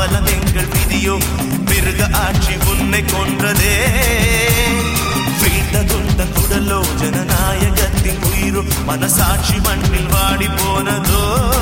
அவலம் எங்கள் விதியோ மிருக ஆட்சி உன்னை கொன்றதே வீழ்ந்ததுண்ட குடலோ ஜனநாயகத்தின் உயிரோ மனசாட்சி மண்ணில் வாடி போனதோ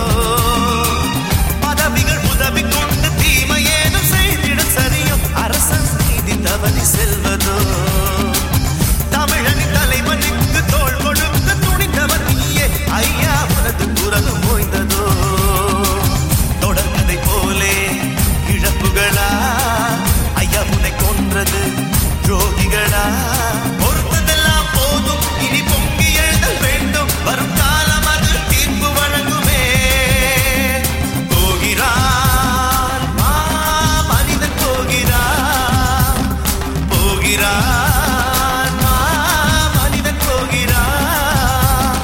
பதவிகள் உதவி கொண்டு தீமையேனும் செய்திட சரியோ அரசன் நீதி தவறி செல்வதோ தமிழனின் தலைவனுக்கு தோள் கொடுக்க துணிந்தவர் நீயே ஐயா உனது குரலும் ஓய்ந்ததோ தொடர்ந்ததை போலே இழப்புகளா ஐயா உன்னை கொன்றது துரோகிகளா பொறுத்ததெல்லாம் போதும் இனி பொங்கி எழுதல் வேண்டும் வரும் காலம் அது தீர்ப்பு வழங்குமே போகிறான் மா மனிதன் போகிறான் போகிறான் மா மனிதன் போகிறான்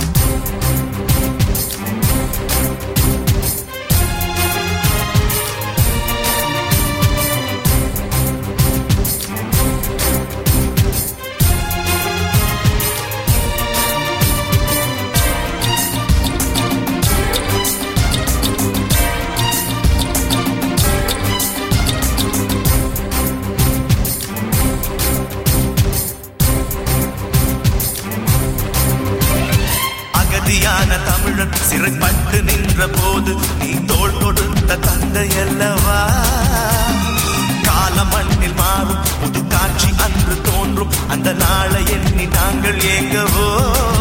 அகதியான தமிழன் சிறைப்பட்டு நின்ற போது நீ தோள் கொடுத்த தந்தை அல்லவா காலம் மண்ணில் மாறும் புது காட்சி அன்று தோன்றும் அந்த நாளை எண்ணி நாங்கள் ஏங்கவோ